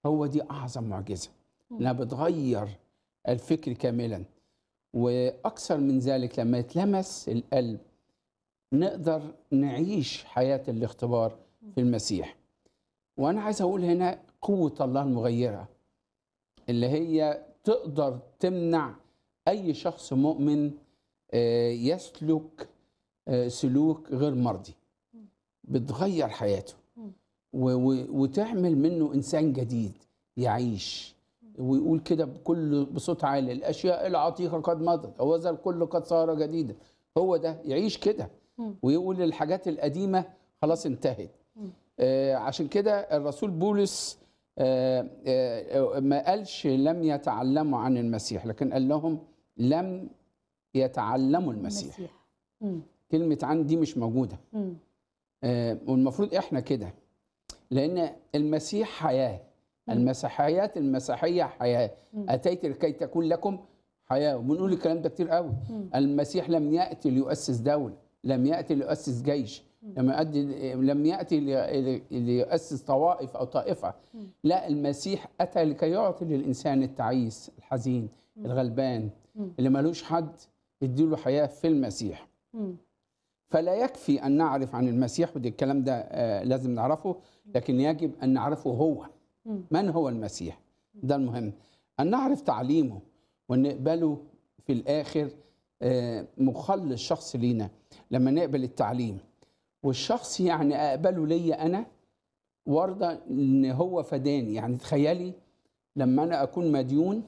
هو دي اعظم معجزه انها بتغير الفكر كاملا واكثر من ذلك لما يتلمس القلب نقدر نعيش حياه الاختبار في المسيح وانا عايز اقول هنا قوه الله المغيره اللي هي تقدر تمنع اي شخص مؤمن آه، يسلك آه، سلوك غير مرضي بتغير حياته و- و- وتعمل منه انسان جديد يعيش ويقول كده بكل بصوت عالي الاشياء العتيقه قد مضت وذا الكل قد صار جديدا هو ده يعيش كده ويقول الحاجات القديمه خلاص انتهت آه عشان كده الرسول بولس آه آه ما قالش لم يتعلموا عن المسيح لكن قال لهم لم يتعلموا المسيح المسيح مم. كلمه عن دي مش موجوده مم. آه، والمفروض احنا كده لان المسيح حياه المسيحيات المسيحيه حياه اتيت لكي تكون لكم حياه وبنقول الكلام ده كتير قوي المسيح لم ياتي ليؤسس دوله لم ياتي ليؤسس جيش لم يأتي لم ياتي لي- ليؤسس طوائف او طائفه لا المسيح اتى لكي يعطي للانسان التعيس الحزين الغلبان اللي ملوش حد يديله حياه في المسيح مم. فلا يكفي أن نعرف عن المسيح ودي الكلام ده آه، لازم نعرفه لكن يجب أن نعرفه هو مم. من هو المسيح ده المهم أن نعرف تعليمه وأن نقبله في الآخر آه، مخلص شخص لينا لما نقبل التعليم والشخص يعني أقبله ليا أنا وارضى أن هو فداني يعني تخيلي لما أنا أكون مديون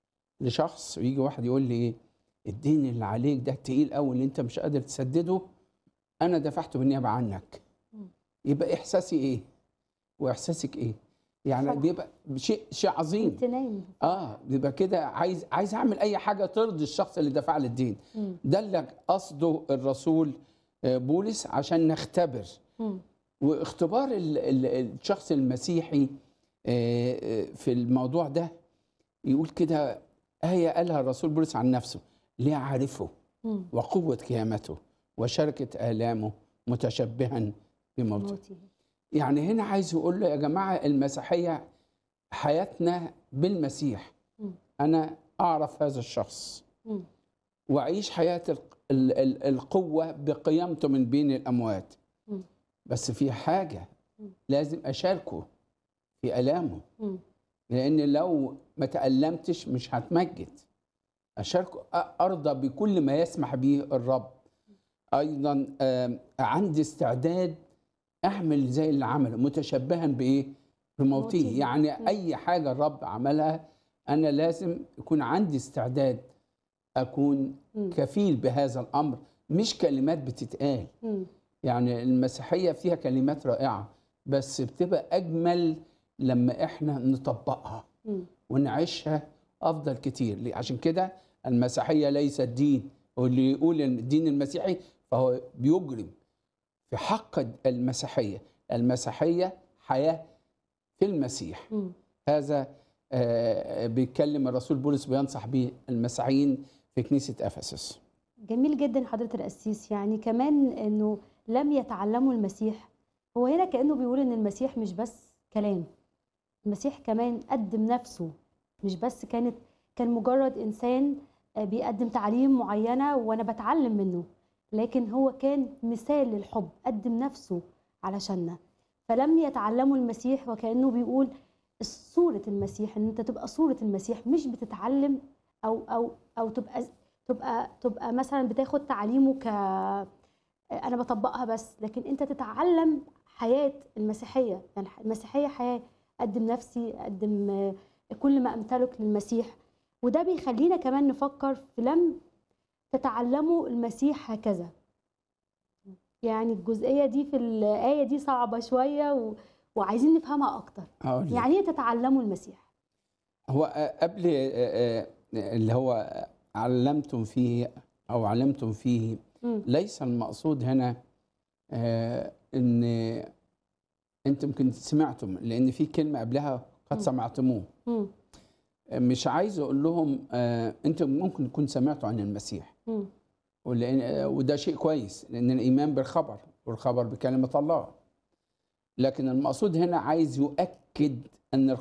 لشخص ويجي واحد يقول لي إيه الدين اللي عليك ده تقيل قوي اللي انت مش قادر تسدده انا دفعته بالنيابه عنك يبقى احساسي ايه واحساسك ايه يعني فرح. بيبقى شيء شيء عظيم امتنان اه بيبقى كده عايز عايز اعمل اي حاجه ترضي الشخص اللي دفع لي الدين مم. ده اللي قصده الرسول آه، بولس عشان نختبر مم. واختبار ال- ال- الشخص المسيحي آه، آه، في الموضوع ده يقول كده آية قالها الرسول بولس عن نفسه ليعرفه مم. وقوة قيامته وشركة آلامه متشبها بموته موته يعني هنا عايز يقول له يا جماعة المسيحية حياتنا بالمسيح مم. أنا أعرف هذا الشخص مم. وأعيش حياة ال- ال- ال- القوة بقيامته من بين الأموات مم. بس في حاجة مم. لازم أشاركه في آلامه مم. لأن لو ما تألمتش مش هتمجد أشاركه أ- أرضى بكل ما يسمح به الرب أيضا آم، عندي استعداد أعمل زي اللي عمله متشبها بإيه؟ بموته موته. يعني مم. أي حاجة الرب عملها أنا لازم يكون عندي استعداد أكون مم. كفيل بهذا الأمر مش كلمات بتتقال مم. يعني المسيحية فيها كلمات رائعة بس بتبقى أجمل لما إحنا نطبقها مم. ونعيشها أفضل كتير ليه؟ عشان كده المسيحية ليست دين واللي يقول إن الدين المسيحي فهو بيجرم في حق المسيحية المسيحية حياة في المسيح مم. هذا آه، بيتكلم الرسول بولس بينصح به المسيحيين في كنيسة أفسس جميل جدا حضرة القسيس يعني كمان انه لم يتعلموا المسيح هو هنا كأنه بيقول ان المسيح مش بس كلام المسيح كمان قدم نفسه مش بس كانت كان مجرد انسان آه، بيقدم تعليم معينة وانا بتعلم منه لكن هو كان مثال للحب قدم نفسه علشاننا فلم يتعلموا المسيح وكأنه بيقول صورة المسيح ان انت تبقى صورة المسيح مش بتتعلم او او او تبقى تبقى تبقى مثلا بتاخد تعليمه ك انا بطبقها بس لكن انت تتعلم حياه المسيحيه يعني المسيحيه حياه اقدم نفسي اقدم آه، كل ما امتلك للمسيح وده بيخلينا كمان نفكر في لم تتعلموا المسيح هكذا يعني الجزئيه دي في الايه دي صعبه شويه و... وعايزين نفهمها اكتر هقول لك. يعني ايه تتعلموا المسيح هو آه، قبل آه، آه، اللي هو علمتم فيه او علمتم فيه مم. ليس المقصود هنا آه، ان انتم يمكن سمعتم لان في كلمه قبلها قد مم. سمعتموه مم. مش عايز اقول لهم آه، انتم ممكن تكون سمعتوا عن المسيح مم. ولأن آه، وده شيء كويس لان الايمان بالخبر والخبر بكلمه الله لكن المقصود هنا عايز يؤكد ان